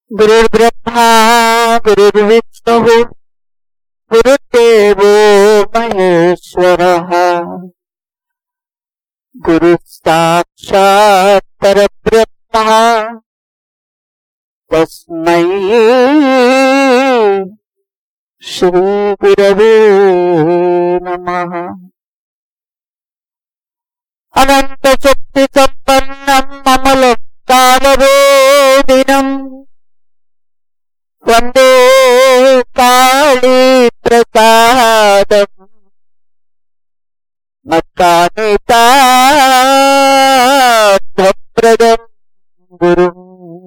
गुरुर्ब्रह्मा गुरुर्विष्णुः गुरुदेवो महेश्वरः गुरुः साक्षात् परब्रह्मः तस्मै श्रीगुरवे नमः अनन्तशक्तिसम्पन्नम् ममलकालवेदिनम् वन्दे कालीप्रसादम् मत्कानितार्थप्रदम् गुरुम्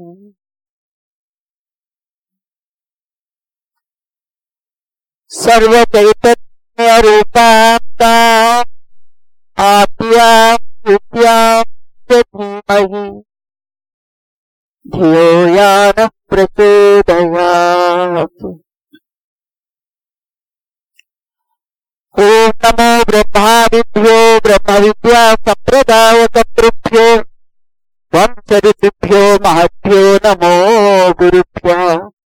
सर्वचैतन्यरूपान्ता आद्याम् विद्याम् च धीमहि धियो यानः प्रचोदयात् ॐ नमो ब्रह्मादिभ्यो ब्रह्मविद्या सम्प्रदायकर्तृभ्यो वंशऋषिभ्यो महद्भ्यो नमो गुरुभ्यः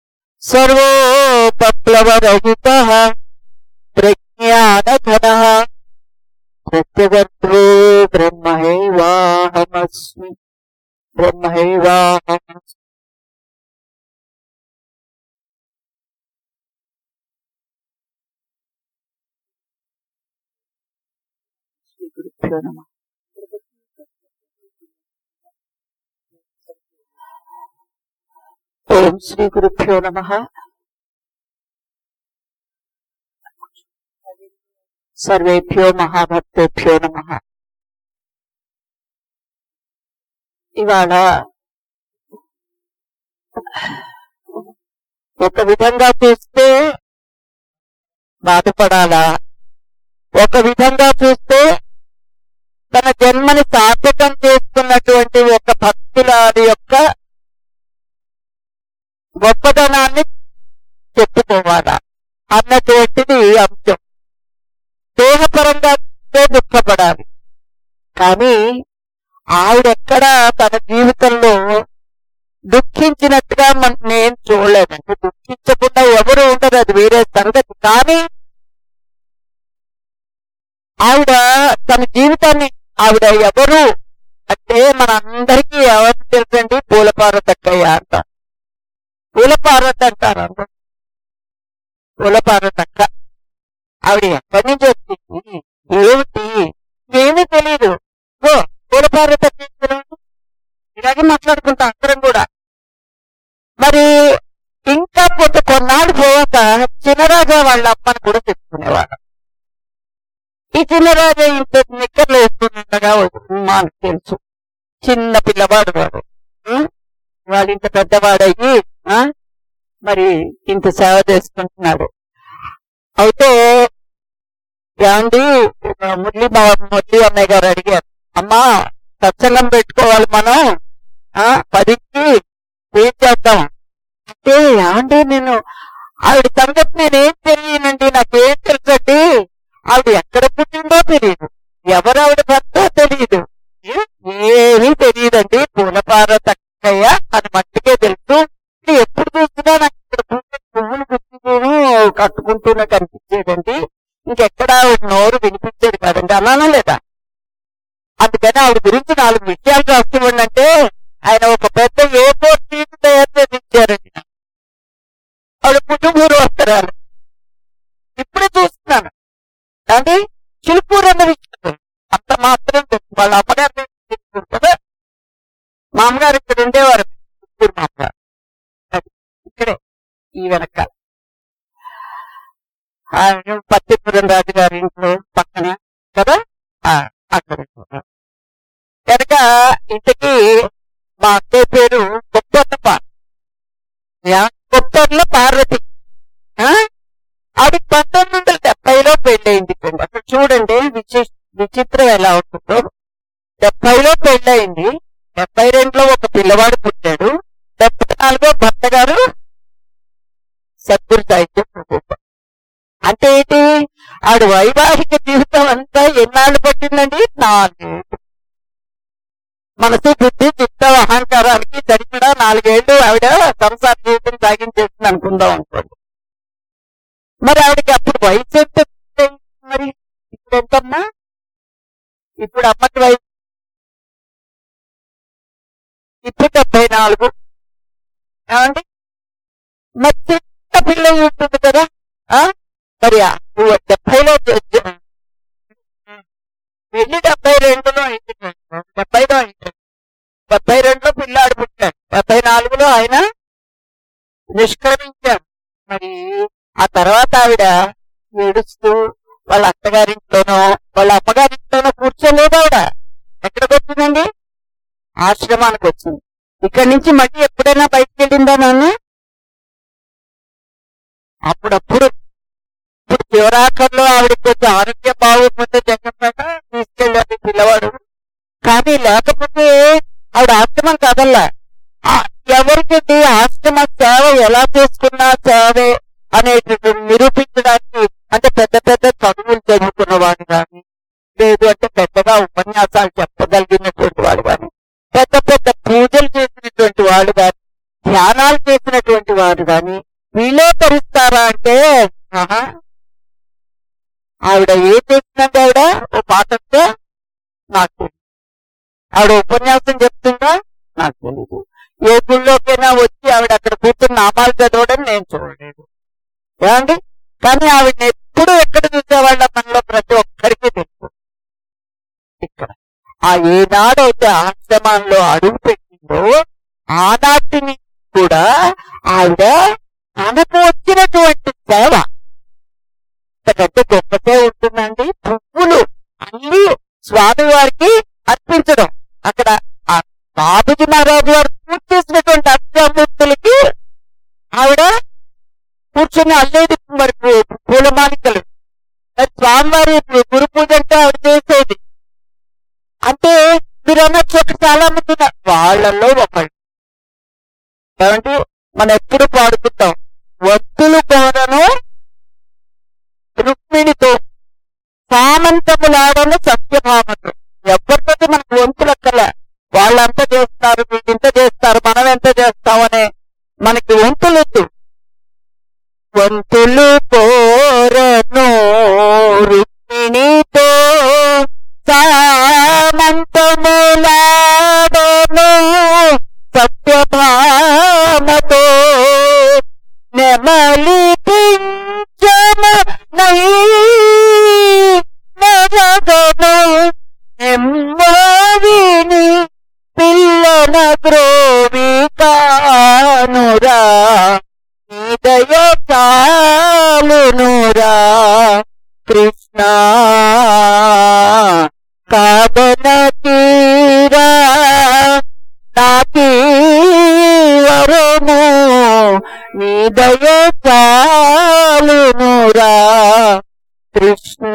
सर्वोपप्लवरहितः प्रज्ञानघनः प्रत्यगर्भो ब्रह्मैवाहमस्मि ब्रह्मैवाहमस्मि श्रीगुरुभ्यो नमः ఓం శ్రీ గురుభ్యో నమ సర్వేభ్యో మహాభక్తేభ్యో నమ ఇవాళ ఒక విధంగా చూస్తే బాధపడాలా ఒక విధంగా చూస్తే తన జన్మని సార్థకం చేసుకున్నటువంటి ఒక భక్తులాది యొక్క గొప్పతనాన్ని చెప్పుకోవాలా అన్నటువంటిది అంశం దేహపరంగా చూస్తే దుఃఖపడాలి కానీ ఆవిడెక్కడ తన జీవితంలో దుఃఖించినట్టుగా మన నేను చూడలేదు అంటే దుఃఖించకుండా ఎవరు ఉండదు అది వేరే సంగతి కానీ ఆవిడ తన జీవితాన్ని ఆవిడ ఎవరు అంటే మనందరికీ ఎవరు తెలుసండి పూలపారతక్కయ్య అంట పూలపార్వతి అంటారు అందరూ. పూలపార్వతక్క ఆవిడ ఎక్కడి నుంచి వచ్చింది ఏమిటి ఏమీ తెలియదు ఓ పూలపార్వతక్క తెలియదు ఇలాగే మాట్లాడుకుంటాం అందరం కూడా మరి ఇంకా కొంత కొన్నాళ్ళు పోయాక చిన్నరాజా వాళ్ళ అమ్మని కూడా తెచ్చుకునేవాడు ఈ చిన్నరాజా ఇంత నిక్కర్లు వేసుకున్నట్టుగా మనకు తెలుసు చిన్న పిల్లవాడు వాడు ఉం? వాడు ఇంత పెద్దవాడయ్యి ఆ? మరి ఇంత సేవ చేసుకుంటున్నాడు అయితే యాండి మురళి మా మురళి అన్నయ్య గారు అడిగారు అమ్మా సత్సంగం పెట్టుకోవాలి మనం ఆ పదికి ఏం చేద్దాం అంటే యాండి నేను ఆవిడ సంగతి నేనేం తెలియనండి నాకేం తెలుసండి ఆవిడ ఎక్కడ పుట్టిందో తెలియదు ఎవరు ఆవిడ భర్త తెలియదు ఏమీ తెలియదండి పూలపార తక్కయ్య అని మట్టికే తెలుసు ఇది ఎప్పుడు చూసినా నాకు ఇక్కడ పూసే పువ్వులు గుర్తుకుని కట్టుకుంటూనే కనిపించేదండి ఇంకెక్కడ ఆవిడ నోరు వినిపించేది కాదండి అలానా లేదా అందుకని ఆవిడ గురించి నాలుగు విషయాలు రాసివ్వండి అంటే ఆయన ఒక పెద్ద ఏ ఫోర్ సీట్ తయారు చేసి ఇచ్చారండి నాకు. ఆవిడ పుట్టుమూరు వస్త్రాలు ఇప్పుడే చూస్తున్నాను అంటే చిలుపూరు అన్న విషయం అంత మాత్రం తెలుసు వాళ్ళ అమ్మగారు తెలుసు కదా మా అమ్మగారు ఇక్కడ ఉండేవారు చిలుపూరు మా అమ్మగారు అది ఇక్కడే ఈ వెనక ఆయన పత్తిపురం రాజు గారి ఇంట్లో పక్కన కదా ఆ, అక్కడ కనుక ఇంటికి మా అక్కయ్య పేరు గొప్పన్న గొప్పన్న పార్వతి ఆ? ఆవిడ పంతొమ్మిది వందల డెబ్బైలో పెళ్ళయింది అక్కడ చూడండి విచి విచిత్రం ఎలా ఉంటుందో డెబ్బైలో పెళ్ళయింది డెబ్బై రెండులో ఒక పిల్లవాడు పుట్టాడు డెబ్బై నాలుగో భర్త గారు సద్గురు సాహిత్యం ప్రభుత్వం అంటే ఏంటి ఆడు వైవాహిక జీవితం అంతా ఎన్నాళ్ళు పట్టిందండి నాలుగేళ్ళు మనసు బుద్ధి చిత్త అహంకారానికి సరిపడా నాలుగేళ్లు ఆవిడ సంసార జీవితం సాగించేస్తుంది అనుకుందాం అనుకోండి మరి ఆవిడకి అప్పుడు వయసు ఎంత ఉంటుంది? మరి ఇప్పుడు ఎంతమ్మా ఇప్పుడు అమ్మకి వయసు ఇప్పుడు డెబ్బై నాలుగు ఏమండి మరి చిన్న పిల్ల అయి ఉంటుంది కదా ఆ మరి ఆ నువ్వు డెబ్బైలో జ- జ- వెళ్ళి డెబ్బై రెండులో అయింది డెబ్బైలో అయింది డెబ్బై రెండులో పిల్లాడు పుట్టాడు డెబ్బై నాలుగులో ఆయన నిష్క్రమించారు మరి ఆ తర్వాత ఆవిడ ఏడుస్తూ వాళ్ళ అత్తగారింట్లోనో వాళ్ళ అమ్మగారింట్లోనో కూర్చోలేదు ఆవిడ ఎక్కడికి వచ్చిందండి ఆశ్రమానికి వచ్చింది ఇక్కడి నుంచి మళ్ళీ ఎప్పుడైనా బయటికి వెళ్ళిందా నాన్న అప్పుడప్పుడు ఇప్పుడు చివరాఖర్లో ఆవిడ కొంచెం ఆరోగ్యం బాగోకపోతే జగన్పేట తీసుకెళ్ళాడు పిల్లవాడు కానీ లేకపోతే ఆవిడ ఆశ్రమం కదల్లా ఆ, ఎవరికి ఆశ్రమ సేవ ఎలా చేసుకున్నా సేవే అనేటటువంటి నిరూపించడానికి అంటే పెద్ద పెద్ద చదువులు చదువుకున్నవాడు కానీ లేదు అంటే పెద్దగా ఉపన్యాసాలు చెప్పగలిగినటువంటి వాడు కానీ పెద్ద పెద్ద పూజలు చేసినటువంటి వాడు కానీ ధ్యానాలు చేసినటువంటి వాడు కానీ వీళ్ళే తరిస్తారా అంటే ఆహా. ఆవిడ ఏం చేసిందంటే ఆవిడ ఓ పాట వస్తే నాకు తెలియదు ఆవిడ ఉపన్యాసం చెప్తుందా నాకు తెలీదు ఏ గుళ్ళోకైనా వచ్చి ఆవిడ అక్కడ కూర్చుని నామాలు చదవడం నేను చూడలేదు ఏమండి కానీ ఆవిడని ఎప్పుడు ఎక్కడ చూసేవాళ్ళ మనలో ప్రతి ఒక్కరికి తెలుసు ఇక్కడ ఆ ఏనాడైతే ఆశ్రమంలో అడుగు పెట్టిందో ఆనాటిని కూడా ఆవిడ తనకు వచ్చినటువంటి సేవ అంతకంటే గొప్ప సేవ ఉంటుందండి పువ్వులు అన్ని స్వామి వారికి అర్పించడం అక్కడ ఆ బాబుజీ మహారాజు వారు పూజ చేసినటువంటి అష్టమూర్తులకి ఆవిడ కూర్చొని అల్లేది మరి పూ- పూలమాలికలు మరి స్వామివారి గురు పూజ అంటే ఆవిడ చేసేది అంటే మీరు అనొచ్చు అక్కడ చాలా మంది ఉన్నారు వాళ్ళల్లో ఒకళ్ళు ఏమంటే మనం ఎప్పుడు పాడుకుంటాం వత్తులు కోరను రుక్మిణితో సామంతములాడను సత్యభామతో ఎవరితో మనకు వంతులక్కల వాళ్ళంతా చేస్తారు వీళ్ళంత చేస్తారు మనం ఎంత చేస్తామనే మనకి వంతులొద్దు వంతులు కోరను రుక్మిణితో సామంతములాడను సత్యభామతో నెమలి పింఛమ నై నరగను నెమ్మదిని పిల్లన గ్రోవి కానురా హృదయ చాలునురా కృష్ణ కాదన తీరా నాకీవరము నీ దయ చాలునురా కృష్ణ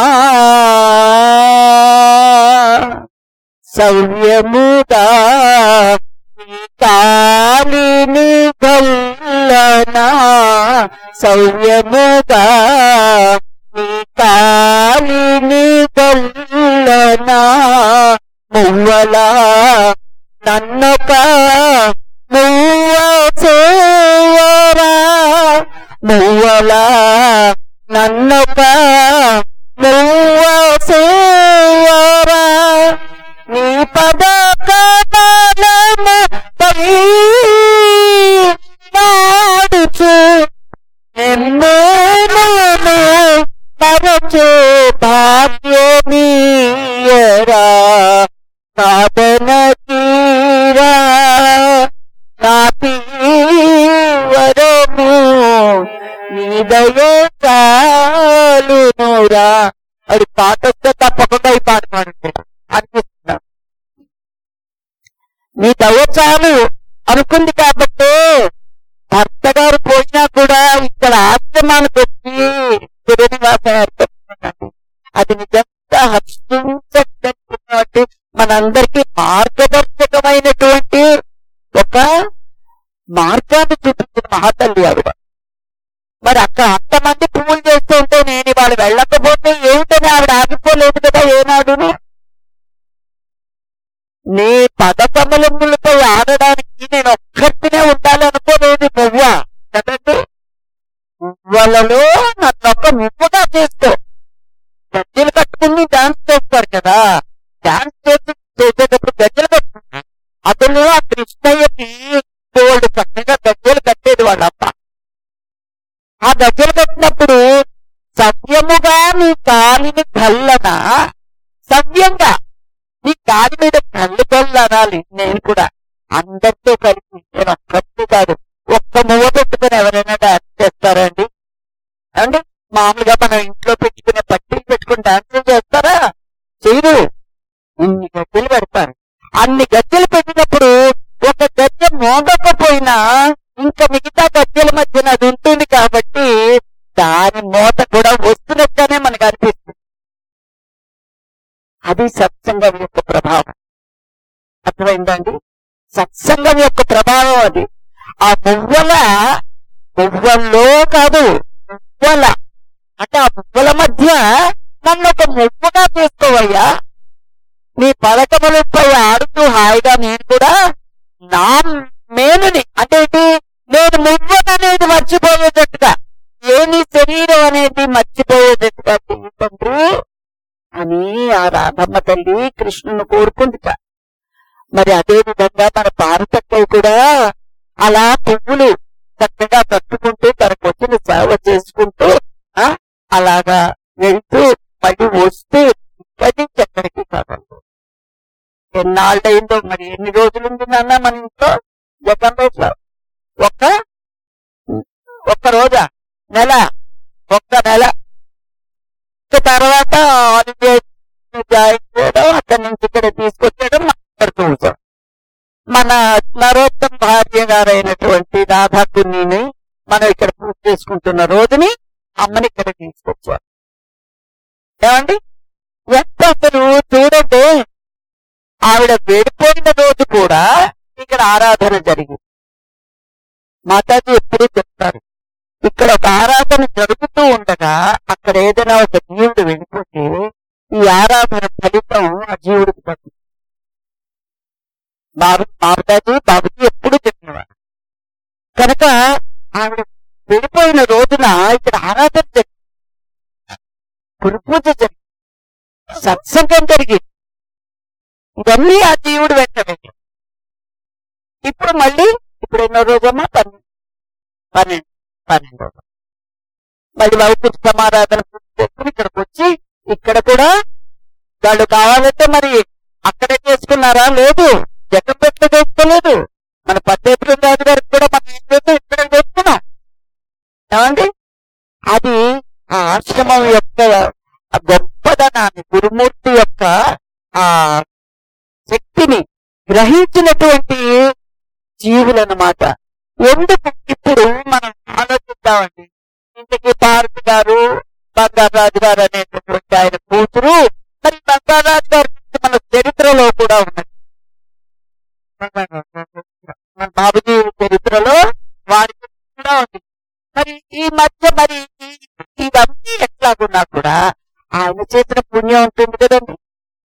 సవ్యముగా నీ కాలిని గల్లనా సవ్యముగా నీ కాలిని గల్లనా మువ్వలా నన్నొక మువ్వ చేయరా మువ్వలా నన్నొక మువ్వ చేయరా నీ పద కమలము పై నాడుచు ఎన్నోను పరచు భాగ్యమీయరా సాధన తీరా నాపీవరము నీదయ చాలునురా అది పాట వస్తే తప్పకుండా ఈ పాట పాడుతుంది అనిపిస్తున్నా నీ దయ చాలు అనుకుంది కాబట్టి భర్త గారు పోయినా కూడా ఇక్కడ ఆశ్రమానికి వచ్చి శ్రీనివాసం ఏర్పడుతుందండి అది నిజంగా హర్షించటువంటి మనందరికీ మార్గదర్శకమైనటువంటి ఒక మార్గాన్ని చూపించిన మహాతల్లి ఆవిడ మరి అక్కడ అంతమంది పువ్వులు చేస్తూ ఉంటే నేను ఇవాళ వెళ్ళకపోతే ఏమిటని ఆవిడ ఆగిపోలేదు కదా ఏనాడుని నీ పద కమలములపై ఆడడానికి నేను ఒక్కటినే ఉండాలి అనుకోలేదు నువ్వ కదండి మువ్వలలో నన్ను ఒక మువ్వగా చేసుకో గజ్జలు కట్టుకుని డాన్స్ చేస్తారు కదా డాన్స్ చేసి చేసేటప్పుడు గజ్జలు కట్టుకున్నారు అతను ఆ కృష్ణయ్యకి బోల్డ్ చక్కగా గజ్జలు కట్టేది వాళ్ళ అమ్మ ఆ గజ్జలు కట్టినప్పుడు సవ్యముగా నీ కాలిని కల్లన సవ్యంగా నీ కాలి మీద కళ్ళు కళ్ళు అనాలి నేను కూడా అందరితో కలిసి నేను ఒక్కటి కాదు ఒక్క మువ్వ పెట్టుకుని ఎవరైనా డాన్స్ చేస్తారండి అండి మామూలుగా మనం ఇంట్లో పెట్టుకునే పట్టీలు పెట్టుకుని డాన్స్ చేస్తారా చేయరు ఇన్ని గజ్జలు పెడతారు అన్ని గజ్జలు పెట్టినప్పుడు ఒక గజ్జ మోగకపోయినా ఇంకా మిగతా గజ్జల మధ్యన అది ఉంటుంది కాబట్టి దాని మూత కూడా వస్తున్నట్టుగానే మనకు అనిపిస్తుంది అది సత్సంగం యొక్క ప్రభావం అర్థమైందండి సత్సంగం యొక్క ప్రభావం అది ఆ మువ్వల మువ్వల్లో కాదు మువ్వల అంటే ఆ మువ్వల మధ్య నన్ను ఒక మువ్వగా చేసుకోవయ్యా నీ పథకములపై ఆడుతూ హాయిగా నేను కూడా నా మేలుని అంటే ఏంటి నేను మువ్వన అనేది మర్చిపోయేటట్టుగా ఏ నీ శరీరం అనేది మర్చిపోయేటట్టుగా చెయ్యి తండ్రి అని ఆ రాధమ్మ తల్లి కృష్ణుని కోరుకుందిట మరి అదే విధంగా మన భారతక్కయ్య కూడా అలా పువ్వులు చక్కగా కట్టుకుంటూ తనకు వచ్చిన సేవ చేసుకుంటూ ఆ అలాగా వెళ్తూ మళ్ళీ వస్తూ ఇక్కడి నుంచి ఎక్కడికి కాగలదు ఎన్నాళ్ళయిందో మరి ఎన్ని రోజులు ఉంది నాన్న మన ఇంట్లో ఒక రోజులో ఒక్క ఒక్క రోజా నెల ఒక్క నెల ఇక తర్వాత హాలిడే జాయిన్ చేయడం అక్కడి నుంచి ఇక్కడ తీసుకొచ్చడం ఇక్కడ కూర్చోడం మన నరోత్తం భార్య గారైనటువంటి రాధాకుని మనం ఇక్కడ పూజ చేసుకుంటున్న రోజుని అమ్మని ఇక్కడ తీసుకొచ్చారు ఏమండి ఎంత అసలు చూడండి ఆవిడ వెళ్ళిపోయిన రోజు కూడా ఇక్కడ ఆరాధన జరిగింది మాతాజీ ఎప్పుడూ చెప్తారు ఇక్కడ ఒక ఆరాధన జరుగుతూ ఉండగా అక్కడ ఏదైనా ఒక జీవుడు వెళ్ళిపోతే ఈ ఆరాధన ఫలితం ఆ జీవుడికి దక్కుతుంది బాబు బాబుదాజీ బాబుజీ ఎప్పుడు చెప్పినవారు కనుక ఆవిడ వెళ్ళిపోయిన రోజున ఇక్కడ ఆరాధన జరిగింది గురు పూజ జరిగింది సత్సంగం జరిగింది ఇవన్నీ ఆ జీవుడు వెంటనే ఇప్పుడు మళ్ళీ ఇప్పుడు ఎన్నో రోజమ్మా పన్నెండు పన్నెండు పన్నెండు రోజులు మళ్ళీ వైకుంఠ సమారాధన పూర్తి చేసుకుని ఇక్కడికి వచ్చి ఇక్కడ కూడా వాళ్ళు కావాలంటే మరి అక్కడే చేసుకున్నారా లేదు జగన్ పెట్ట చేసుకోలేదు మన పద్మేశ్వరం రాజు గారికి కూడా మనం ఏం చేస్తాం ఇక్కడ చేసుకున్నాం ఏమండి అది ఆ ఆశ్రమం యొక్క ఆ గొప్పదనాన్ని గురుమూర్తి యొక్క ఆ శక్తిని గ్రహించినటువంటి జీవులన్నమాట ఎందుకు ఇప్పుడు మనం ఆలోచిద్దామండి ఇంతకీ భారతి గారు బంగారాజు గారు అనేటటువంటి ఆయన కూతురు మరి బంగారాజు గారి గురించి మన చరిత్రలో కూడా ఉన్నది మన బాబుజీ చరిత్రలో వారి గురించి కూడా ఉంది మరి ఈ మధ్య మరి ఈ- ఇవన్నీ ఎట్లాగున్నా కూడా ఆయన చేసిన పుణ్యం ఉంటుంది కదండి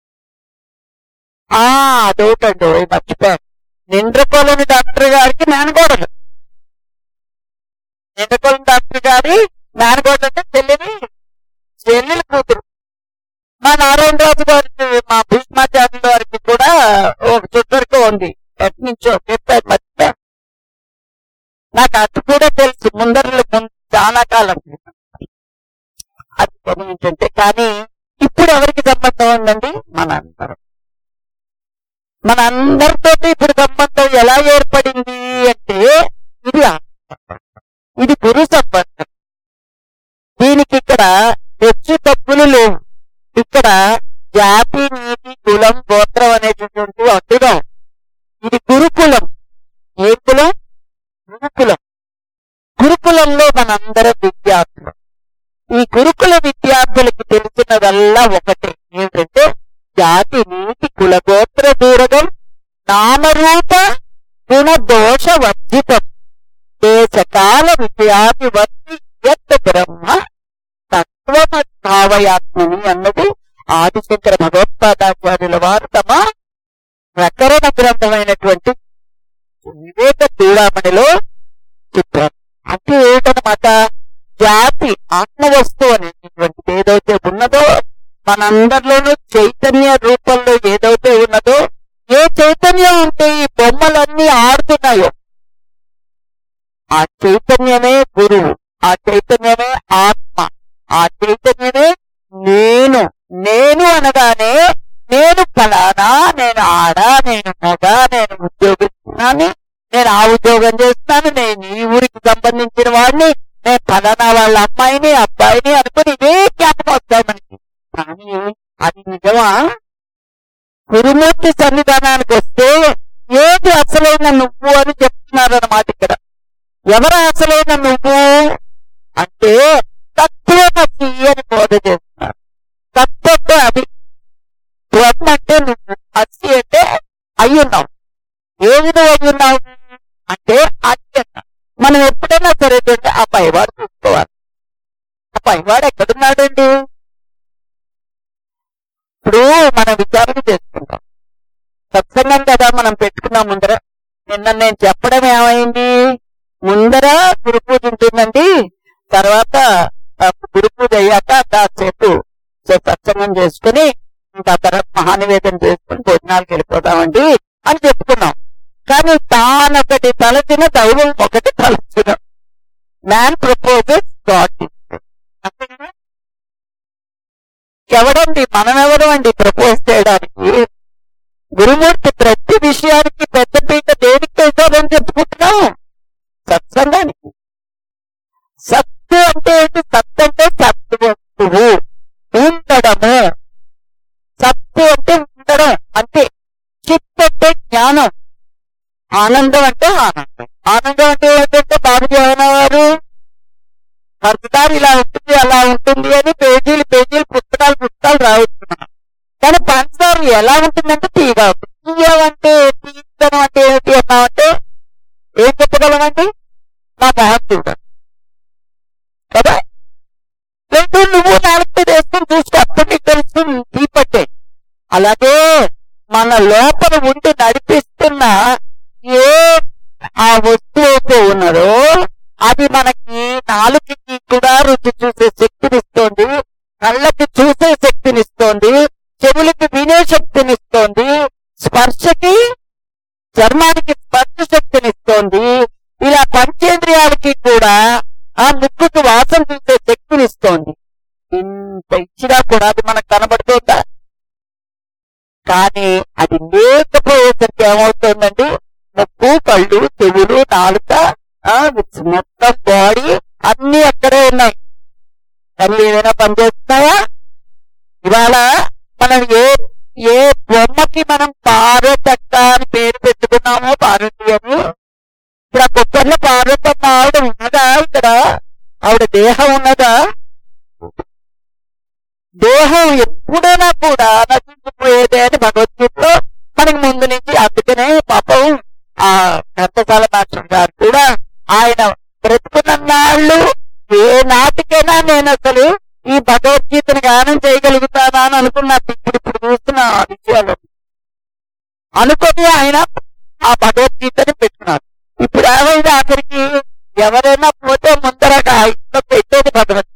ఆ అదొకటండి ఓయ్ మర్చిపోయాను నిండ్రకోలని డాక్టర్ గారికి మేనగోడలు నిండ్రకోలని డాక్టర్ గారి మేనగోడలు అంటే చెల్లెని చెల్లెల కూతురు మా నారాయణరాజు గారికి మా భీష్మాచార్యుల వారికి కూడా ఒక చుట్టరికి ఉంది ఎటు నుంచో చెప్పారు మర్చిపోయాను నాకు అటు కూడా తెలుసు ముందరలో ముందు చాలా కాలం క్రితం. అది గమనించంటే కానీ ఇప్పుడు ఎవరికి సంబంధం ఉందండి మన అందరం మన అందరితోటి ఇప్పుడు సంబంధం ఎలా ఏర్పడింది అంటే ఇది ఆత్మ సంబంధం. ఇది గురు సంబంధం దీనికి ఇక్కడ హెచ్చు తప్పులు లేవు ఇక్కడ జాతి నీతి కులం గోత్రం అనేటటువంటి అడ్డుగా ఇది గురుకులం ఏ కులం గురుకులం గురుకులంలో మనందరం విద్యార్థులు ఈ గురుకుల విద్యార్థులకి తెలిసినదల్లా ఒకటే ఏమిటంటే జాతి నీతి కుల గోత్ర దూరగం నామరూప గుణ దోష వర్జితం దేశకాల విద్యాధివర్తి యత్ బ్రహ్మ తత్వమద్భావయాత్మని అన్నది ఆదిశంకర భగవత్పాదాచార్యుల వారు తమ ప్రకరణ గ్రంథమైనటువంటి వివేక యొక్క చూడామణిలో చెప్పారు అంటే ఏంటనమాట జాతి ఆత్మ వస్తువు అనేటువంటిది ఏదైతే ఉన్నదో మనందరిలోనూ చైతన్య రూపంలో ఏదైతే ఉన్నదో ఏ చైతన్యం ఉంటే ఈ బొమ్మలన్నీ ఆడుతున్నాయో ఆ చైతన్యమే గురువు ఆ చైతన్యమే ఆత్మ ఆ చైతన్యమే నేను నేను అనగానే నేను ఫలానా నేను ఆడ నేను మగ నేను ఉద్యోగిస్తున్నాను నేను ఆ ఉద్యోగం చేస్తున్నాను నేను ఈ ఊరికి సంబంధించిన వాడిని నేను ఫలానా వాళ్ళ అమ్మాయిని అబ్బాయిని అనుకుని ఇదే జ్ఞాపకం వస్తాయి మనకి కానీ అది నిజమా గురుమూర్తి సన్నిధానానికి వస్తే ఏది అసలైన నువ్వు అని చెప్తున్నారన్నమాట ఇక్కడ ఎవరు అసలైన నువ్వు అంటే తత్వమసి అని బోధ చేస్తున్నారు తత్వത്തെ అది త్వం అంటే నువ్వు అసి అంటే అయ్యున్నావు ఏది నువ్వు అయ్యున్నావు అంటే అది అన్నావు. మనం ఎప్పుడైనా సరే చూడండి ఆ పైవాడు చూసుకోవాలి ఆ పైవాడు ఎక్కడున్నాడండి ఇప్పుడు మనం విచారణ చేసుకుంటాం సత్సంగం కదా మనం పెట్టుకున్నాం ముందర నిన్న నేను చెప్పడం ఏమైంది ముందర గురు పూజ ఉంటుందండి తర్వాత ఆ గురు పూజ అయ్యాక కాసేపు స- సత్సంగం చేసుకుని ఇంకా తర్వాత మహానివేదన చేసుకుని భోజనాలకు వెళ్ళిపోతామండి అని చెప్పుకున్నాం కానీ తానొకటి తలచిన దైవం ఒకటి తలచిన మ్యాన్ ప్రపోజెస్ గాడ్ అంతే కదా ఎవడండి మనమెవరు అండి ప్రపోజ్ చేయడానికి గురుమూర్తి ప్రతి విషయానికి పెద్దపీట దేనికి వేశారని చెప్పుకుంటున్నాం సత్సంగానికి సత్తు అంటే ఏంటి సత్తు అంటే సత్తు వస్తువు ఉండడము సత్తు అంటే ఉండడం అంతే చిత్ అంటే జ్ఞానం ఆనందం అంటే ఆనందం ఆనందం అంటే ఏంటంటే బాబు వారు ప్రతిసారి ఇలా ఉంటుంది అలా ఉంటుంది అని పేజీలు పేజీలు పుస్తకాలు పుస్తకాలు రావుతున్నాం కానీ పంచదార ఎలా ఉంటుందంటే తీగా ఉంటుంది తీయమంటే తీయడం అంటే ఏంటి అన్నామంటే ఏం చెప్పగలమండి నా మొహం చూడండి కదా లేదు నువ్వు నాలుగు వేసుకుని చూస్తే అప్పుడు నీకు తెలుస్తుంది తీపట్టే అలాగే మన లోపల ఉండి నడిపిస్తున్న ఏ ఆ వస్తువు అయితే ఉన్నదో అది మనకి నాలుగుకి కూడా రుచి చూసే శక్తినిస్తోంది కళ్ళకి చూసే శక్తినిస్తోంది చెవులకి వినే శక్తినిస్తోంది స్పర్శకి చర్మానికి స్పర్శ శక్తినిస్తోంది ఇలా పంచేంద్రియాలకి కూడా ఆ ముక్కుకి వాసన చూసే శక్తినిస్తోంది ఇంత ఇచ్చినా కూడా అది మనకు కనబడుతుందా కానీ అది లేకపోయేసరికి ఏమవుతుందండి ముక్కు కళ్ళు చెవులు నాలుక ఆ, మొత్తం బాడీ అన్ని అక్కడే ఉన్నాయి కానీ ఏదైనా పనిచేస్తున్నాయా ఇవాళ మనం ఏ ఏ బొమ్మకి మనం పార్వతక్క అని పేరు పెట్టుకున్నామో పార్వతి అని ఇప్పుడు ఆ కుక్కర్లో పార్వతమ్మ ఆవిడ ఉన్నదా ఇక్కడ ఆవిడ దేహం ఉన్నదా దేహం ఎప్పుడైనా కూడా నశించిపోయేదే అని భగవద్గీతలో మనకి ముందు నుంచి అందుకనే పాపం ఆ ఘంటసాల మాస్టర్ గారు కూడా ఆయన బ్రతుకున్న నాళ్ళు ఏ నాటికైనా నేను అసలు ఈ భగవద్గీతను గానం చేయగలుగుతానా అని అనుకున్నా ఇప్పుడు ఇప్పుడు చూస్తున్నా ఆ విషయాలు అనుకొని ఆయన ఆ భగవద్గీతని పెట్టుకున్నారు ఇప్పుడు ఏమైంది ఆఖరికి ఎవరైనా పోతే ముందర ఇంట్లో పెట్టేది భగవద్గీత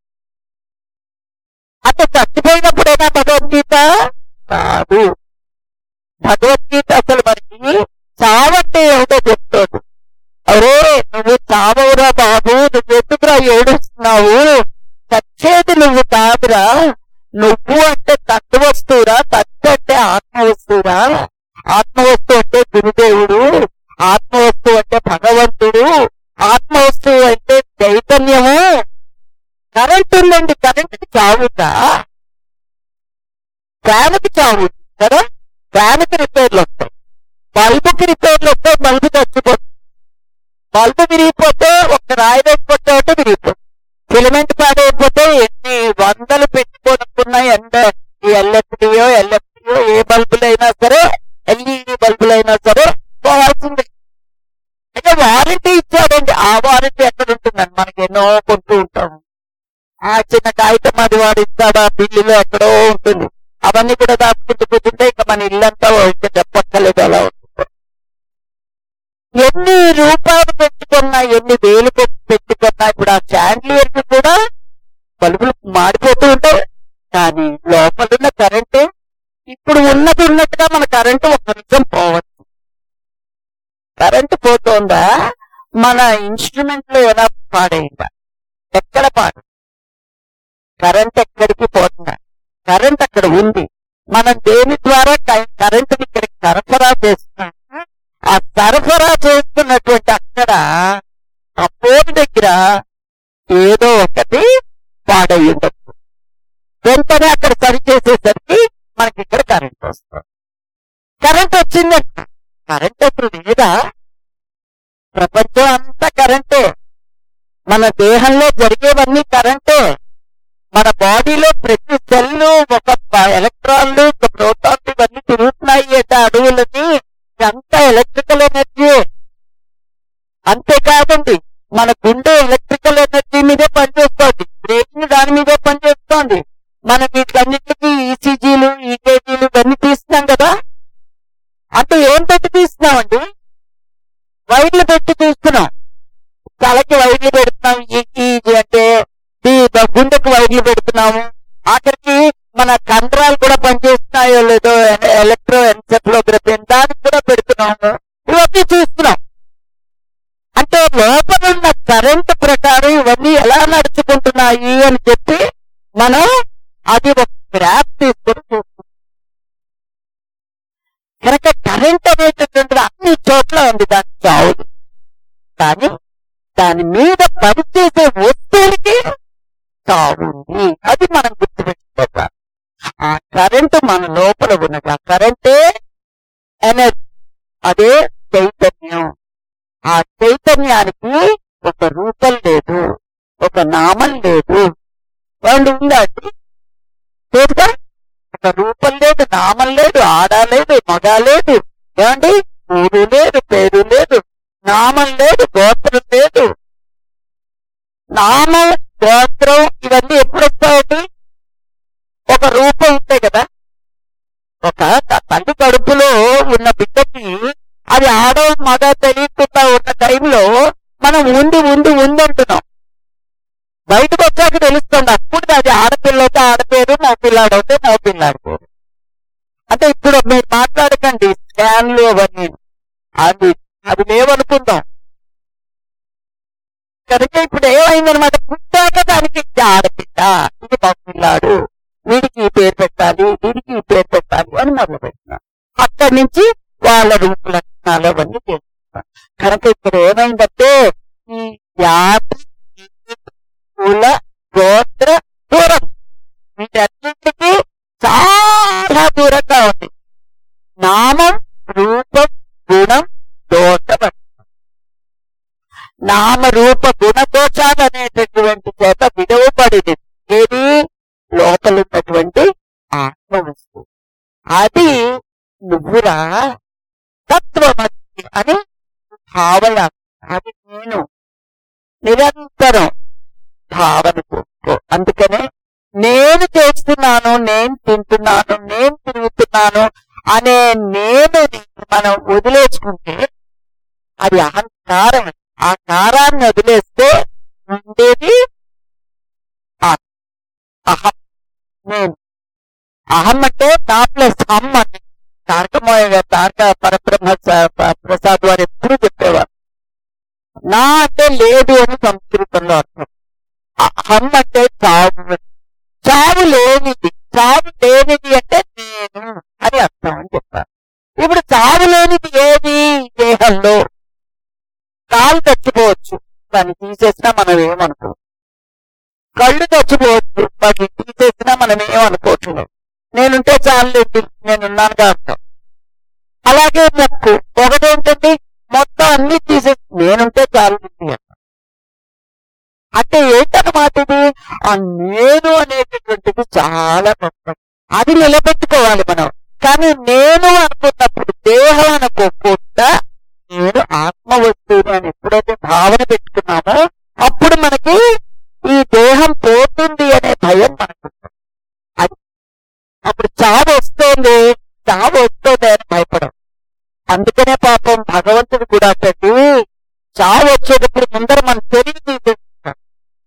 అంటే చచ్చిపోయినప్పుడైనా భగవద్గీత కాదు భగవద్గీత అసలు మనకి చావంటే ఏమిటో చెప్తోంది అరే నువ్వు చావవురా బాబు నువ్వు ఎందుకురా ఏడుస్తున్నావు చచ్చేది నువ్వు కాదురా నువ్వు అంటే తత్వ వస్తువురా తత్వ అంటే ఆత్మ వస్తువురా ఆత్మ వస్తువు అంటే గురుదేవుడు ఆత్మ వస్తువు అంటే భగవంతుడు ఆత్మ వస్తువు అంటే చైతన్యము కరెంట్ ఉందండి కరెంట్కి చావుతా ఫ్యాన్కి చావు కదా ఫ్యాన్కి రిపేర్లు వస్తాయి బల్బుకి రిపేర్లు వస్తాయి బల్బు చచ్చిపోతుంది బల్బు విరిగిపోతే ఒక రాయి వేసిపోతే ఒకటి విరిగిపోతుంది ఫిలమెంట్ పాడైపోతే ఎన్ని వందలు పెట్టుకోనుకున్న ఎంత ఈ ఎల్ఎఫ్డియో ఎల్ఎఫ్డియో ఏ బల్బులైనా సరే ఎల్ఈడి బల్బులైనా సరే పోవాల్సిందే అయితే వారంటీ ఇచ్చాడండి ఆ వారంటీ ఎక్కడ ఉంటుందండి మనకి ఎన్నో కొంటూ ఉంటాము ఆ చిన్న కాగితం అది వాడు ఇస్తాడా బిల్లులో ఎక్కడో ఉంటుంది అవన్నీ కూడా దాచుకుంటూ కూర్చుంటే ఇక మన ఇల్లంతా ఇంకా చెప్పక్కర్లేదు అలా ఉంటుంది ఎన్ని రూపాయలు పెట్టుకున్నా ఎన్ని వేలు పెట్టి పెట్టుకున్నా ఇప్పుడు ఆ చాండ్లియర్ కి కూడా బల్బులు మాడిపోతూ ఉంటాయి కానీ లోపలున్న కరెంటు ఇప్పుడు ఉన్నది ఉన్నట్టుగా మన కరెంటు ఒక నిమిషం పోవచ్చు కరెంటు పోతోందా మన ఇన్స్ట్రుమెంట్ లో ఎలా పాడైందా ఎక్కడ పాడు కరెంట్ ఎక్కడికి పోతుందా కరెంట్ అక్కడ ఉంది మనం దేని ద్వారా కరెంటుని ఇక్కడికి సరఫరా చేస్తున్నాం ఆ సరఫరా చేస్తున్నటువంటి అక్కడ ఆ పోల్ దగ్గర ఏదో ఒకటి పాడై ఉండొచ్చు వెంటనే అక్కడ సరి చేసేసరికి మనకి ఇక్కడ కరెంట్ వస్తుంది కరెంట్ వచ్చిందంట కరెంట్ అసలు లేదా ప్రపంచం అంతా కరెంటే మన దేహంలో జరిగేవన్నీ కరెంటే మన బాడీలో ప్రతి సెల్ ఒక ప- ఎలక్ట్రాన్లు ఒక ప్రోటాన్లు ఇవన్నీ తిరుగుతున్నాయి అంటే అణువులని ఇదంతా ఎలక్ట్రికల్ ఎనర్జీ అంతేకాదండి మన గుండె ఎలక్ట్రికల్ ఎనర్జీ మీదే పనిచేస్తోంది బ్రెయిన్ దాని మీదే పనిచేస్తోంది మనం వీటన్నిటికీ ఈసీజీలు ఈకేజీలు ఇవన్నీ తీస్తున్నాం కదా అంటే ఏం పెట్టి తీస్తున్నామండి వైర్లు పెట్టి తీస్తున్నాం తలకి వైర్లు పెడుతున్నాం ఈజీ అంటే ఈ గుండెకు వైర్లు పెడుతున్నాము ఆఖరికి మన కండరాలు కూడా పనిచేస్తున్నాయో లేదో ఎలక్ట్రో ఎన్సెఫ్లోగ్రఫీ దానికి కూడా పెడుతున్నాము ఇవన్నీ చూస్తున్నాం అంటే లోపల ఉన్న కరెంట్ ప్రకారం ఇవన్నీ ఎలా నడుచుకుంటున్నాయి అని చెప్పి మనం అది ఒక గ్రాఫ్ తీసుకొని చూస్తున్నాం కనుక కరెంట్ అనేటటువంటిది అన్ని చోట్ల ఉంది దాని చావులు కానీ దాని మీద పనిచేసే వస్తువులకి చావు ఉంది అది మనం గుర్తుపెట్టుకోవాలి ఆ కరెంటు మన లోపల ఉన్నది ఆ కరెంటే ఎనర్జీ అదే చైతన్యం ఆ చైతన్యానికి ఒక రూపం లేదు ఒక నామం లేదు వాళ్ళు ఉందా అండి లేదుగా ఒక రూపం లేదు నామం లేదు ఆడ లేదు మగ లేదు ఏమండి ఊరు లేదు పేరు లేదు నామం లేదు గోత్రం లేదు నామం గోత్రం ఇవన్నీ ఎప్పుడు వస్తాయండి ఒక రూపం ఉంటాయి కదా ఒక త- తల్లి కడుపులో ఉన్న బిడ్డకి అది ఆడ మగ తెలియకుండా ఉన్న టైంలో మనం ఉండి ఉండి ఉంది అంటున్నాం బయటకు వచ్చాక తెలుస్తుంది అప్పుడు అది ఆడపిల్లతో ఆడపేరు మా పిల్లాడవుతే మా పిల్లాడి పేరు అంటే ఇప్పుడు మీరు మాట్లాడకండి స్కాన్లు అవన్నీ అది అది లేవనుకుందాం కనుక ఇప్పుడు ఏమైందనమాట పుట్టాక దానికి ఇది ఆడపిల్ల ఇది మా పిల్లాడు వీడికి ఈ పేరు పెట్టాలి వీడికి ఈ పేరు పెట్టాలి అని మొదలు పెట్టినాం అక్కడి నుంచి వాళ్ళ రూప లక్షణాలు అవన్నీ తెలుసుకున్నాం కనుక ఇక్కడ ఏమైందంటే ఈ జాతి కుల గోత్ర దూరం వీటన్నింటికి చాలా దూరంగా ఉంది నామం రూపం గుణం దోషం నామ రూప గుణ దోషాలు అనేటటువంటి చేత విడవబడింది ఏది లోపల ఉన్నటువంటి ఆత్మ వస్తువు అది నువ్వురా తత్వమతి అని భావన అది నేను నిరంతరం భావన చేసుకో అందుకనే నేను చేస్తున్నాను నేను తింటున్నాను నేను తిరుగుతున్నాను అనే నేను మనం వదిలేసుకుంటే అది అహంకారం ఆ కారాన్ని వదిలేస్తే ఉండేది ఆత్మ. అహం నేను అహం అంటే నా ప్లస్ హమ్ అని తారకమోయ తారక పరబ్రహ్మ స- ప- ప్రసాద్ వారు ఎప్పుడు చెప్పేవారు నా అంటే లేదు అని సంస్కృతంలో అర్థం అహం అంటే చావు చావు లేనిది చావు లేనిది అంటే నేను అని అర్థం అని చెప్పారు ఇప్పుడు చావు లేనిది ఏది దేహంలో కాలు చచ్చిపోవచ్చు దాన్ని తీసేసినా మనం ఏమనుకో కళ్ళు చచ్చిపోవచ్చు వాటిని తీసేసినా మనం ఏమనుకోవట్లేదు నేనుంటే చాలు నేనున్నాను అర్థం అలాగే మొక్కు ఒకటేంటండి మొత్తం అన్ని తీసేసి నేనుంటే చాలు అర్థం అంటే ఏంటన్నమాట ఇది ఆ నేను అనేటటువంటిది చాలా గొప్ప అది నిలబెట్టుకోవాలి మనం కానీ నేను అనుకున్నప్పుడు దేహం అనుకోకుండా నేను ఆత్మ వస్తువుని అని ఎప్పుడైతే భావన పెట్టుకున్నామో అప్పుడు మనకి ఈ దేహం పోతుంది అనే భయం మనకు ఉంటుంది. అది అప్పుడు చావు వస్తుంది చావు వస్తుంది అని భయపడం అందుకనే పాపం భగవంతుడు కూడా పెట్టి చావు వచ్చేటప్పుడు ముందర మన తెలివి తీసేస్తాడు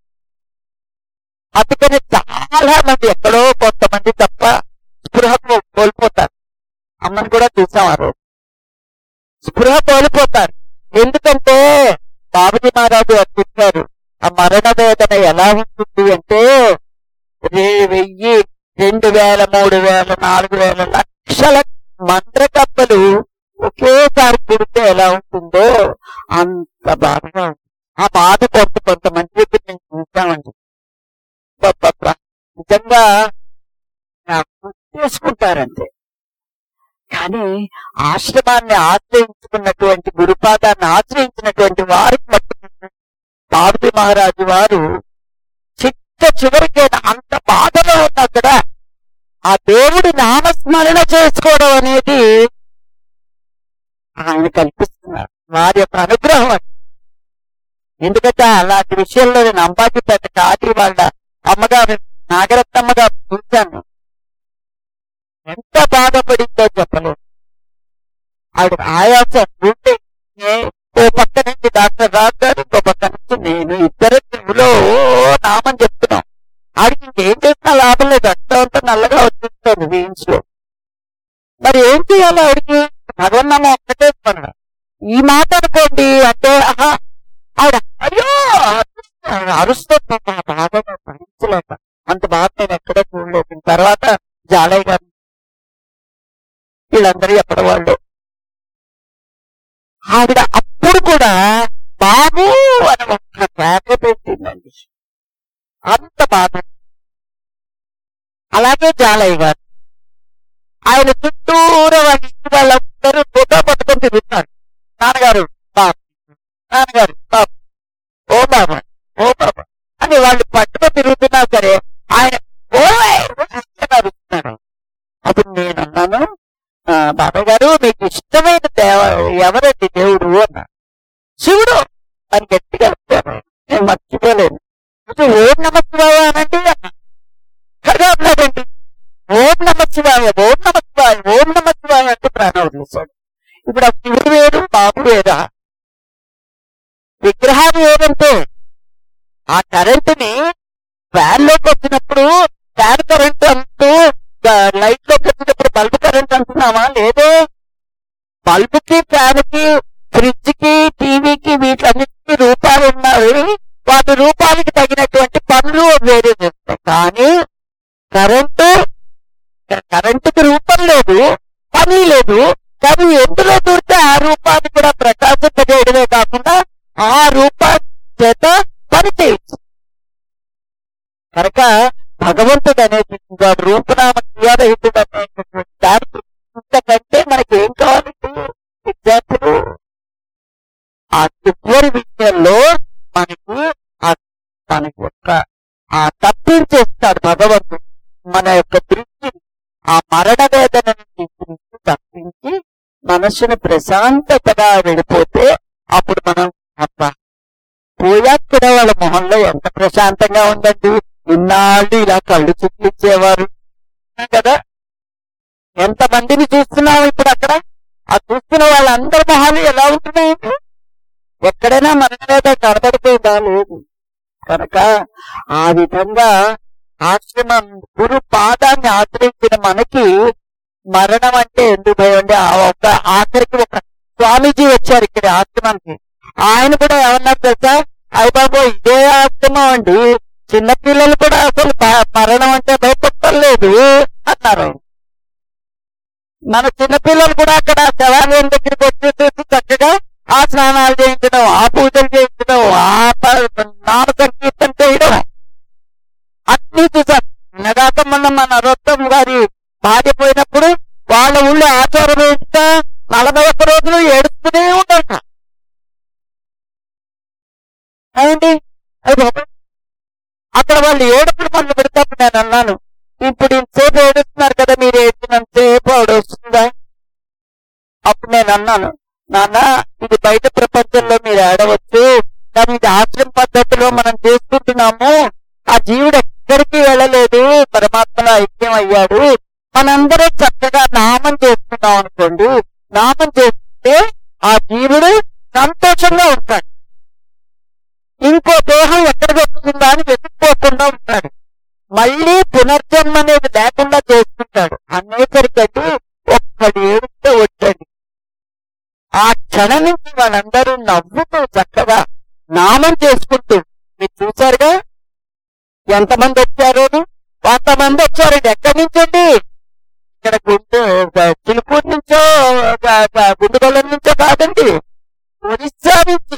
అందుకని చాలా మంది ఎక్కడో కొంతమంది తప్ప స్పృహ కో- కోల్పోతారు అమ్మని కూడా చూసాం ఆ రోజు స్పృహ కోల్పోతారు ఎందుకంటే బాబుజీ మహారాజు గారు చెప్పారు ఆ మరణ వేదన ఎలా ఉంటుంది అంటే రే వెయ్యి రెండు వేల మూడు వేల నాలుగు వేల లక్షల మంత్రకప్పలు ఒకేసారి పుడితే ఎలా ఉంటుందో అంత బాధగా ఉంది. ఆ బాధ కొంత కొంతమంది దగ్గర మేము చూసామండి అబ్బబ్బబ్బా. నిజంగా చేసుకుంటారంతే కానీ ఆశ్రమాన్ని ఆశ్రయించుకున్నటువంటి గురుపాదాన్ని ఆశ్రయించినటువంటి వారికి మట్టుకు బాబుజీ మహారాజు వారు చిట్ట చివరికైనా అంత బాధలో ఉన్నా కూడా ఆ దేవుడి నామస్మరణ చేసుకోవడం అనేది ఆయన కల్పిస్తున్నారు వారి యొక్క అనుగ్రహం అది. ఎందుకంటే అలాంటి విషయంలో నేను అంబాజీపేట కాటి వాళ్ళ అమ్మగారు నాగరత్నమ్మ గారు చూశాను ఎంత బాధపడిందో చెప్పలేదు ఆవిడ ఆయాసం ఉంటే ఏ- ఓ పక్క నుంచి డాక్టర్ రాజు గారు ఇంకో పక్క నుంచి నేను ఇద్దరు చెవులో ఓ నామని చెప్తున్నాం ఆడికి ఇంకేం చేసినా లాభం లేదు అట్లా అంతా నల్లగా వచ్చేస్తుంది వీన్స్ లో మరి ఏం చేయాలి ఆవిడకి భగవన్నామం ఒక్కటే పనుడు ఈ మాట అనుకోండి అంటే ఆహా ఆవిడ అయ్యో అరుస్తుంది ఆ బాధ భరించలేక అంత బాధ నేను ఎక్కడా చూడలేదు తర్వాత జాలయ్య గారు వీళ్ళందరూ ఎక్కడ వాళ్ళు ఆవిడ అప్పుడు కూడా బాబు అని ఒక్క కేక పెట్టిందండి అంత బాధ అలాగే జాలయ్య గారు ఆయన చుట్టూరా వాళ్ళ ఇంటి వాళ్ళందరూ ఫోటో పట్టుకొని తిరుగుతున్నారు నాన్నగారు బాబు నాన్నగారు బాబు ఓ బాబా ఓ బాబా అని వాళ్ళు పట్టుకొని తిరుగుతున్నా సరే ఆయన ఓ అరుస్తున్నాడు అప్పుడు నేను అన్నాను "ఆ, బాబాయ్ గారు మీకు ఇష్టమైన దేవ ఎవరండి దేవుడు అన్నా శివుడు అని గట్టిగా చెప్పాను నేను మర్చిపోలేను "అయితే ఓం నమ శివాయ అనండి అన్నా కదా అన్నాడండి ఓం నమ శివాయ ఓం నమ శివాయ ఓం నమ శివాయ అంటూ ప్రాణం వదిలేశాడు ఇప్పుడు ఆ శివుడు వేరు బాబు వేరా విగ్రహాలు వేరంటే ఆ కరెంటుని ఫ్యాన్ లోకి వచ్చినప్పుడు ఫ్యాన్ కరెంట్ అంటూ లైట్ లోకి వచ్చినప్పుడు బల్బ్ కరెంట్ అంటున్నావా లేదే బల్బుకి ఫ్యాన్ కి ఫ్రిడ్జ్ కి టీవీకి వీటన్నిటికీ రూపాలు ఉన్నాయి వాటి రూపాలకి తగినటువంటి పనులు వేరే చేస్తాయి కానీ కరెంటు కరెంటుకి రూపం లేదు పని లేదు కానీ ఎందులో దూరితే ఆ రూపాన్ని కూడా ప్రకాశింపజేయడమే కాకుండా ఆ రూపా చేత పని చేయొచ్చు కనుక భగవంతుడు అనేది వాడు రూపనామ క్రియారహితుడు అనేటటువంటి దానికి ఇంతకంటే మనకి ఏం కావాలంటే విద్యార్థులు ఆ చివరి విషయంలో మనకి ఆ మనకి యొక్క ఆ తప్పించేస్తాడు భగవంతుడు మన యొక్క దృష్టిని ఆ మరణ వేదన నుంచి దృష్టి తప్పించి మనస్సును ప్రశాంతతగా వెళ్ళిపోతే అప్పుడు మనం అబ్బా పోయాక కూడా వాళ్ళ మొహంలో ఎంత ప్రశాంతంగా ఉందండి ఇన్నాళ్ళు ఇలా కళ్ళు చుట్లిచ్చేవారు కదా ఎంత మందిని చూస్తున్నాం ఇప్పుడు అక్కడ ఆ చూస్తున్న వాళ్ళందరి మొహాలు ఎలా ఉంటున్నాయండి ఎక్కడైనా మన మీద కనబడిపోయిందా లేదు కనుక ఆ విధంగా ఆశ్రమం గురు పాదాన్ని ఆశ్రయించిన మనకి మరణం అంటే ఎందుకు భయం అండి ఆ ఒక్క ఆఖరికి ఒక స్వామీజీ వచ్చారు ఇక్కడ ఆశ్రమానికి ఆయన కూడా ఏమన్నారు తెలుసా అయ్య బాబు ఇదే ఆశ్రమం అండి చిన్నపిల్లలు కూడా అసలు ప- మరణం అంటే భయపడలేదు అన్నారు ఆయన. మన చిన్నపిల్లలు కూడా అక్కడ శవాలయం దగ్గరికి వచ్చేసేసి చక్కగా ఆ స్నానాలు చేయించడం ఆ పూజలు చేయించడం ఆ ప- నామ సంకీర్తన చేయడం అన్ని చూసాం నిన్నగాక మొన్న మన నరోత్తమ్ గారి భార్య పోయినప్పుడు వాళ్ళ ఊళ్ళో ఆచారం ఏంటా నలభై ఒక్క రోజులు ఏడుస్తూనే ఉంటారట ఏమండి అది బాబోయ్. అక్కడ వాళ్ళు ఏడుపులు మొదలు పెడతాప్పుడు నేను అన్నాను ఇప్పుడు ఇంతసేపు ఏడుస్తున్నారు కదా మీరు ఏడ్చినంతసేపు ఆవిడ వస్తుందా అప్పుడు నేను అన్నాను నాన్న ఇది బయట ప్రపంచంలో మీరు ఏడవచ్చు కానీ ఇది ఆశ్రమ పద్ధతిలో మనం చేసుకుంటున్నాము ఆ జీవుడు ఎక్కడికి వెళ్ళలేదు పరమాత్మలో ఐక్యం అయ్యాడు మనందరం చక్కగా నామం చేసుకున్నాం అనుకోండి నామం చేస్తే ఆ జీవుడు సంతోషంగా ఉంటాడు ఇంకో దేహం ఎక్కడ దొరుకుతుందా అని వెతుక్కోకుండా ఉంటాడు మళ్ళీ పునర్జన్మ అనేది లేకుండా చేసుకుంటాడు అనేసరికటి ఒక్కడు ఏడుస్తే వచ్చాడు ఆ క్షణం నుంచి వాళ్ళందరూ నవ్వుతూ చక్కగా నామం చేసుకుంటూ మీరు చూసారుగా ఎంతమంది వచ్చారు వంద మంది వచ్చారు ఎక్కడి నుంచండి ఇక్కడ గుంటూ చిలుకూరు నుంచో గుండుగొల్ల నుంచో కాదండి ఒరిస్సా నుంచి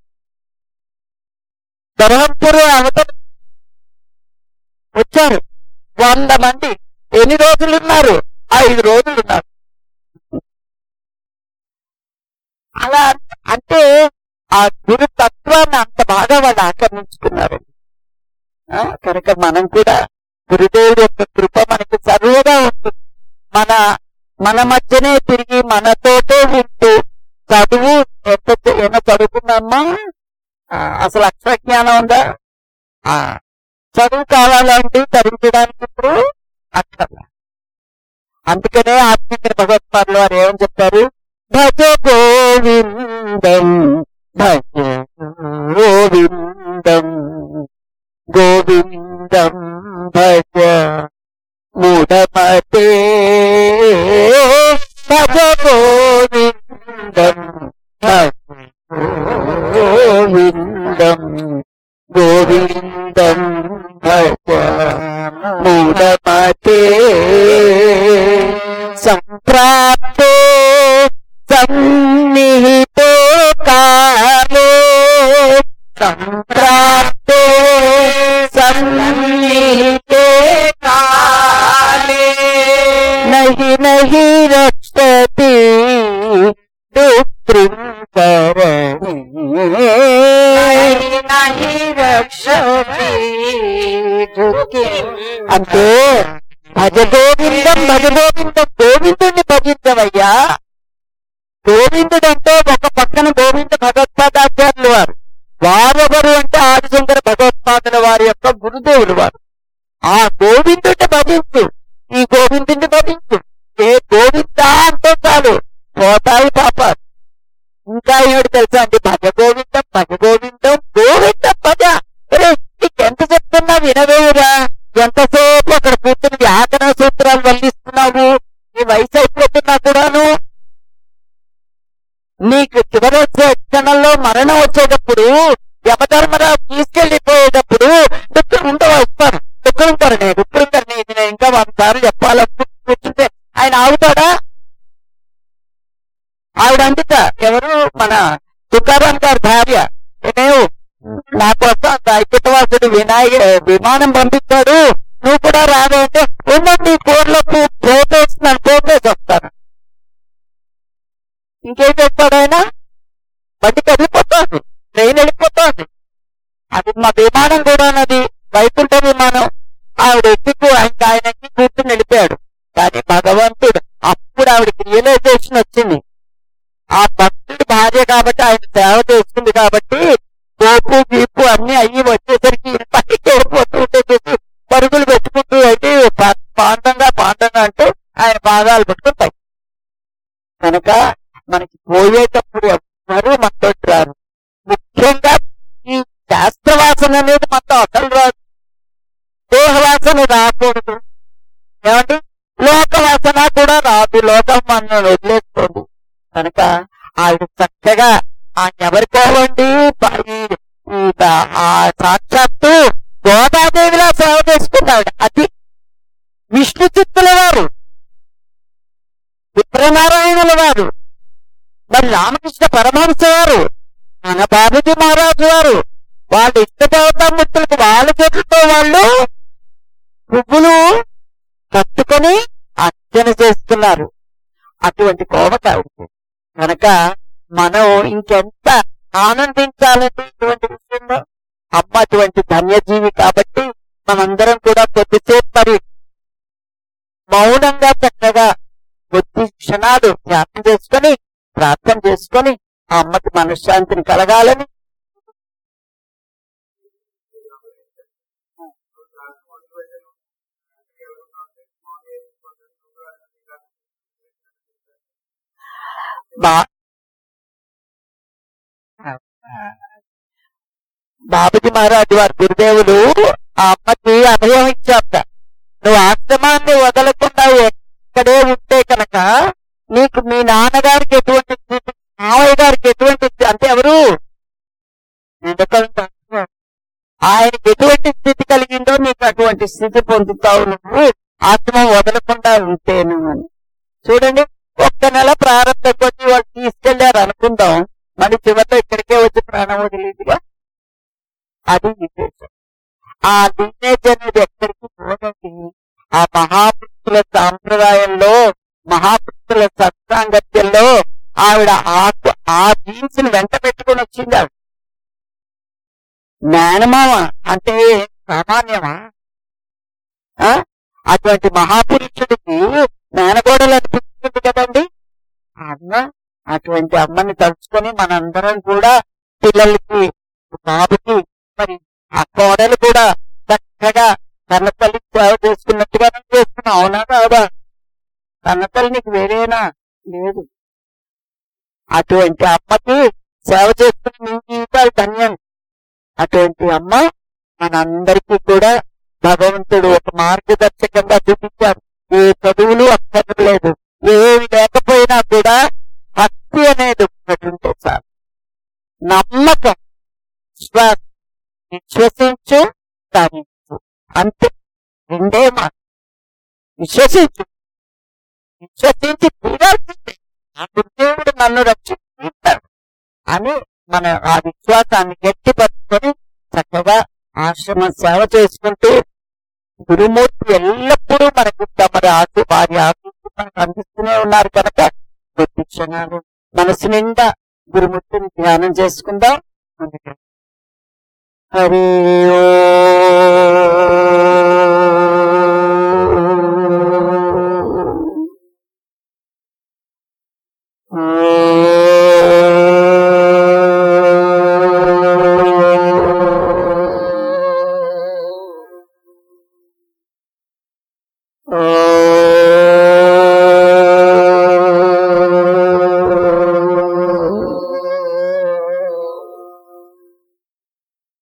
బరహంపూర్ అవతల వచ్చారు వంద మంది ఎన్ని రోజులు ఉన్నారు ఐదు రోజులు ఉన్నారు అలా అంటే ఆ గురు తత్వాన్ని అంత బాగా వాళ్ళు ఆక్రమించుకున్నారు ఆ, కనుక మనం కూడా గురుదేవుడి యొక్క కృప మనకి సర్వగా ఉంటుంది మన మన మధ్యనే తిరిగి మనతోటే ఉంటూ చదువు ఎంత ఏమో చదువుకున్నామా ఆ, అసలు అక్షర జ్ఞానం ఉందా ఆ, చదువు కావాలంటే తరించడానికి ఇప్పుడు అక్కర్లా అందుకనే ఆత్మీయ భగవత్పాదులు వారు ఏమని చెప్పారు భజ గోవిందం భజ గోవిందం గోవిందం భజ మూఢమతే భజ గోవిందం భజ గోవిందం గోవిందం భజ మూఢమతే సంప్రాప్తే సన్నిహితే కాలే సంప్రాప్తే సన్నిహితే కాలే నహి నహి రక్షతి దుఃఖం నహి రక్షతి అంటే భజ గోవిందం భజ గోవిందం గోవిందుణ్ణి భజించవయ్యా గోవిందుడు అంటే ఒక పక్కన గోవింద భగవత్పాదాచార్యులు వారు వారెవరు అంటే ఆదిశంకర భగవత్పాదుల వారి యొక్క గురుదేవులు వారు ఆ గోవిందుడిని భజించు ఈ గోవిందుడిని భజించు ఏ గోవింద అంటే చాలు పోతాయి పాపాలు ఇంకా ఏమిటి తెలుసా అండి భజ గోవిందం భజ గోవిందం గోవిందం భజ ఒరే, నీకు ఎంత చెప్తున్నా వినవేవురా ఎంతసేపు అక్కడ కూర్చుని వ్యాకరణ సూత్రాలు వల్లిస్తున్నావు నీ వయసు అయిపోతున్నా కూడాను నీకు చివరి వచ్చే క్షణంలో మరణం వచ్చేటప్పుడు యమధర్మరావు తీసుకెళ్లిపోయేటప్పుడు దుఃఖం ఉండవు వస్తారు దుఃఖం ఉంటారు నేను దుఃఖం ఉంటారు నేను నేను ఇంకా వంద సార్లు చెప్పాలని కూర్చుంటే ఆయన ఆగుతాడా ఆవిడ అందిత ఎవరు మన తుకారాం గారి భార్య నేను నా కోసం దైత్యవాసుడు వినాయక విమానం పంపించాడు నువ్వు కూడా రావే అంటే ఉండండి నీ కోర్లో పోతేస్తున్నాను పోతేసి వస్తాను ఇంకేం చేస్తాడు ఆయన బండి కదిలిపోతుంది ట్రైన్ వెళ్ళిపోతుంది అది మా విమానం కూడా అది వైకుంఠ విమానం ఆవిడ ఎత్తుకు ఆయన ఆయనకి కూర్చుని వెళ్ళిపోయాడు కానీ భగవంతుడు అప్పుడు ఆవిడకి రియలైజేషన్ వచ్చింది ఆ భక్తుడి భార్య కాబట్టి ఆయన సేవ చేస్తుంది కాబట్టి కోపు గీపు అన్ని అయ్యి వచ్చేసరికి ఈయన పైకి వెళ్ళిపోతూ ఉంటే చూసి పరుగులు పెట్టుకుంటూ అయితే పా- పాండంగా పాండంగా అంటే ఆయన పాదాలు పట్టుకుంటాయి కనుక మనకి పోయేటప్పుడు ఎవ్వరూ మనతో రారు ముఖ్యంగా ఈ శాస్త్రవాసన అనేది మనతో అసలు రాదు దేహవాసన రాకూడదు ఏమండి లోకవాసన కూడా రాదు లోకం మన వదిలేసుకోండి కనుక ఆవిడ చక్కగా ఆ ఎవరికోవండి ప- ఈ- ఈ బ- ఆ సాక్షాత్తు గోదాదేవిలా సేవ చేసుకున్నాడు అది విష్ణు చిత్తుల వారు విప్రనారాయణుల వారు మరి రామకృష్ణ పరమహంస వారు మన బాబుజీ మహారాజు వారు వాళ్ళ ఇష్ట దేవతామూర్తులకు వాళ్ళ చేతులతో వాళ్ళు పువ్వులు కట్టుకొని అర్చన చేస్తున్నారు అటువంటి కోవకావిడి కనుక మనం ఇంకెంత ఆనందించాలంటే ఇటువంటి విషయంలో అమ్మ అటువంటి ధన్యజీవి కాబట్టి మనందరం కూడా కొద్దిసేపు మరి మౌనంగా చక్కగా కొద్ది క్షణాలు ధ్యానం చేసుకొని ప్రార్థన చేసుకొని ఆ అమ్మకి మనశ్శాంతిని కలగాలని బా బాబుజీ మహారాజు వారి గురుదేవులు ఆ అమ్మకి అభయం ఇచ్చాక నువ్వు ఆశ్రమాన్ని వదలకుండా ఎక్కడే ఉంటే కనుక నీకు మీ నాన్నగారికి ఎటువంటి స్థితి మావయ్య గారికి ఎటువంటి స్థితి- అంటే ఎవరు ఎందుకంటే ఆయనకి ఎటువంటి స్థితి కలిగిందో నీకు అటువంటి స్థితి పొందుతావు నువ్వు ఆశ్రమం వదలకుండా ఉంటేను అని చూడండి ఒక్క నెల ప్రారంభ కొద్ది వాళ్ళు తీసుకెళ్లారు అనుకుందాం మరి చివరిలో ఇక్కడికే వచ్చి ప్రాణం వదిలేదుగా అది విశేషం ఆ లీనేజ్ అనేది ఎక్కడికి పోదండి ఆ మహాపురుషుల సాంప్రదాయంలో మహాపురుషుల సత్సాంగత్యంలో ఆవిడ ఆ ఆ జీన్స్ ని వెంట పెట్టుకుని వచ్చింది ఆవిడ మేనమామ అంటే సామాన్యమా ఆ? అటువంటి మహాపురుషుడికి మేనగోడలు అనిపిస్తుంది కదండి అమ్మ అటువంటి అమ్మని తలుచుకొని మనందరం కూడా పిల్లలకి బాబుకి మరి ఆ కోడలు కూడా చక్కగా కన్నతల్లి సేవ చేసుకున్నట్టుగా చేస్తున్నాం అవునా కాదా కన్నతల్లి నీకు వేరేనా లేదు అటువంటి అమ్మకి సేవ చేసుకుని మీ జీవితాలు ధన్యం అటువంటి అమ్మ మనందరికీ కూడా భగవంతుడు ఒక మార్గదర్శకంగా చూపించారు ఏ చదువులు అక్కర్లేదు ఏమి లేకపోయినా కూడా భక్తి అనేది ఒకటి ఉంటే సార్ నమ్మకం విశ్వాసం విశ్వసించు ధరించు అంతే రెండే మాట విశ్వసించు విశ్వసించి తీరాల్సిందే ఆ గురుదేవుడు నన్ను రక్షిస్తాడు అని మన ఆ విశ్వాసాన్ని గట్టిపరుచుకొని చక్కగా ఆశ్రమ సేవ చేసుకుంటూ గురుమూర్తి ఎల్లప్పుడూ మనకు తమరి ఆశ వారి ఆశీస్సు మనకు అందిస్తూనే ఉన్నారు కనుక కొద్ది క్షణాలు మనసు నిండా గురుమూర్తిని ధ్యానం చేసుకుందాం అందుకే హరి ఓ